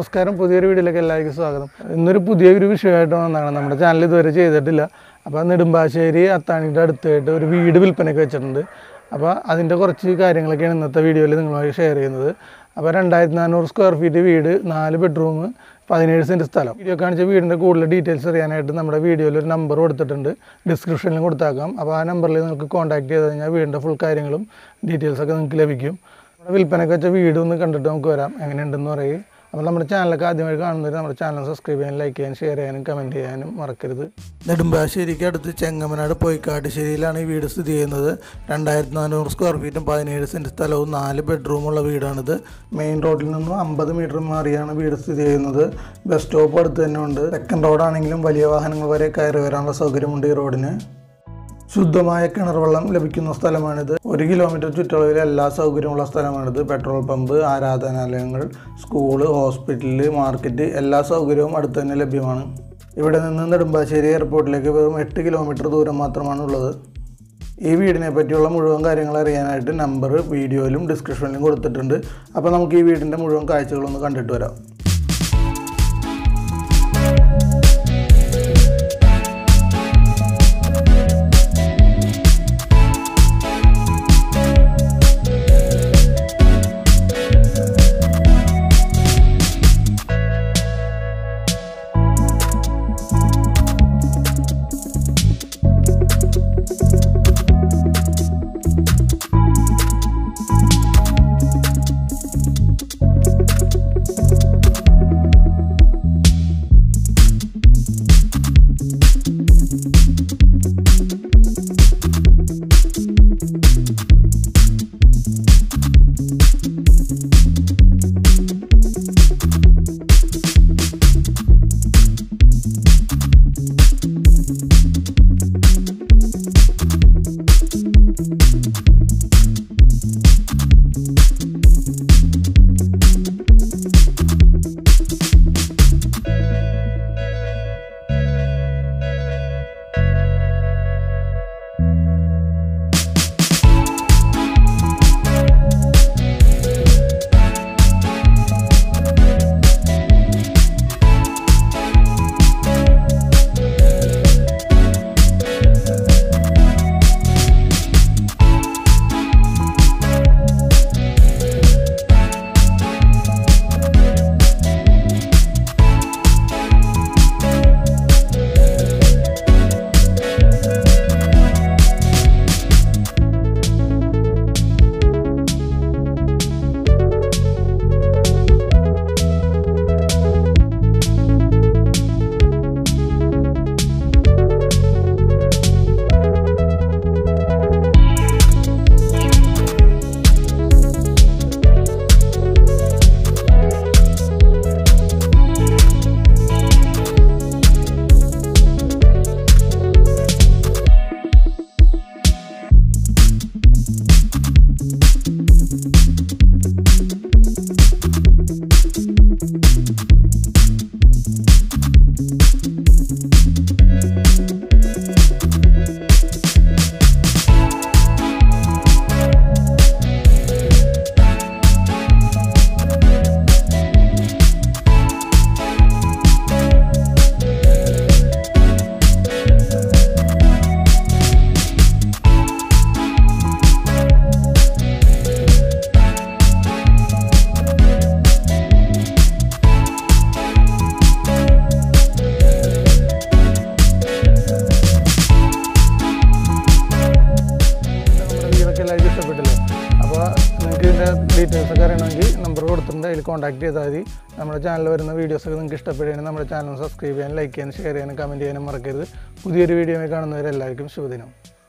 നമസ്കാരം പുതിയൊരു വീഡിയോയിലേക്ക് എല്ലാവർക്കും സ്വാഗതം ഇന്നൊരു പുതിയൊരു വിഷയമായിട്ട് വന്നതാണ് നമ്മുടെ ചാനൽ ഇതുവരെ ചെയ്തിട്ടില്ല അപ്പോൾ നെടുമ്പാശ്ശേരി അത്താണിയുടെ അടുത്തായിട്ട് ഒരു വീട് വിൽപ്പനയ്ക്ക് വെച്ചിട്ടുണ്ട് അപ്പോൾ അതിൻ്റെ കുറച്ച് കാര്യങ്ങളൊക്കെയാണ് ഇന്നത്തെ വീഡിയോയിൽ നിങ്ങളുമായി ഷെയർ ചെയ്യുന്നത് അപ്പോൾ രണ്ടായിരത്തി നാനൂറ് സ്ക്വയർ ഫീറ്റ് വീട് നാല് ബെഡ്റൂം പതിനേഴ് സെൻറ്റ് സ്ഥലം വീഡിയോ കാണിച്ച വീടിൻ്റെ കൂടുതൽ ഡീറ്റെയിൽസ് അറിയാനായിട്ട് നമ്മുടെ വീഡിയോയിൽ ഒരു നമ്പർ കൊടുത്തിട്ടുണ്ട് ഡിസ്ക്രിപ്ഷനിലും കൊടുത്താക്കാം അപ്പോൾ ആ നമ്പറിൽ നിങ്ങൾക്ക് കോൺടാക്ട് ചെയ്ത് കഴിഞ്ഞാൽ വീടിൻ്റെ ഫുൾ കാര്യങ്ങളും ഡീറ്റെയിൽസൊക്കെ നിങ്ങൾക്ക് ലഭിക്കും നമ്മുടെ വിൽപ്പനയ്ക്ക് വെച്ച വീട് ഒന്ന് കണ്ടിട്ട് നമുക്ക് വരാം എങ്ങനെയുണ്ടെന്ന് പറയും അപ്പോൾ നമ്മുടെ ചാനലൊക്കെ ആദ്യമായി കാണുന്നവർ നമ്മുടെ ചാനൽ സബ്സ്ക്രൈബ് ചെയ്യാനും ലൈക്ക് ചെയ്യാനും ഷെയർ ചെയ്യാനും കമൻറ്റ് ചെയ്യാനും മറക്കരുത് നെടുമ്പാശ്ശേരിക്ക് അടുത്ത് ചെങ്ങമനാട് പൊയ്ക്കാട്ടുശ്ശേരിയിലാണ് ഈ വീട് സ്ഥിതി ചെയ്യുന്നത് രണ്ടായിരത്തി നാനൂറ് സ്ക്വയർ ഫീറ്റും പതിനേഴ് സെൻറ്റ് സ്ഥലവും നാല് ബെഡ്റൂമുള്ള വീടാണിത് മെയിൻ റോഡിൽ നിന്നും അമ്പത് മീറ്റർ മാറിയാണ് വീട് സ്ഥിതി ചെയ്യുന്നത് ബസ് സ്റ്റോപ്പ് അടുത്ത് തന്നെ ഉണ്ട് സെക്കൻഡ് റോഡാണെങ്കിലും വലിയ വാഹനങ്ങൾ വരെ കയറി വരാനുള്ള സൗകര്യമുണ്ട് ഈ റോഡിന് ശുദ്ധമായ കിണർ വെള്ളം ലഭിക്കുന്ന സ്ഥലമാണിത് ഒരു കിലോമീറ്റർ ചുറ്റളവിൽ എല്ലാ സൗകര്യമുള്ള സ്ഥലമാണിത് പെട്രോൾ പമ്പ് ആരാധനാലയങ്ങൾ സ്കൂള് ഹോസ്പിറ്റല് മാർക്കറ്റ് എല്ലാ സൗകര്യവും അടുത്ത് തന്നെ ലഭ്യമാണ് ഇവിടെ നിന്ന് നെടുമ്പാശ്ശേരി എയർപോർട്ടിലേക്ക് വെറും എട്ട് കിലോമീറ്റർ ദൂരം മാത്രമാണ് ഉള്ളത് ഈ വീടിനെ പറ്റിയുള്ള മുഴുവൻ കാര്യങ്ങൾ അറിയാനായിട്ട് നമ്പർ വീഡിയോയിലും ഡിസ്ക്രിപ്ഷനിലും കൊടുത്തിട്ടുണ്ട് അപ്പോൾ നമുക്ക് ഈ വീടിൻ്റെ മുഴുവൻ കാഴ്ചകളൊന്ന് കണ്ടിട്ട് വരാം നമ്മുടെ വീടൊക്കെ എല്ലാവർക്കും ഇഷ്ടപ്പെട്ടില്ലേ അപ്പോൾ നിങ്ങൾക്ക് ഇതിൻ്റെ ഡീറ്റെയിൽസ് ഒക്കെ അറിയണമെങ്കിൽ നമ്പർ കൊടുത്തിട്ടുണ്ട് അതിൽ കോൺടാക്ട് ചെയ്താൽ മതി നമ്മുടെ ചാനലിൽ വരുന്ന വീഡിയോസൊക്കെ നിങ്ങൾക്ക് ഇഷ്ടപ്പെടുകയാണെങ്കിൽ നമ്മുടെ ചാനൽ സബ്സ്ക്രൈബ് ചെയ്യാനും ലൈക്ക് ചെയ്യാനും ഷെയർ ചെയ്യാനും കമൻറ്റ് ചെയ്യാനും മറക്കരുത് പുതിയൊരു വീഡിയോ കാണുന്നവരെല്ലാവർക്കും ശുഭദിനം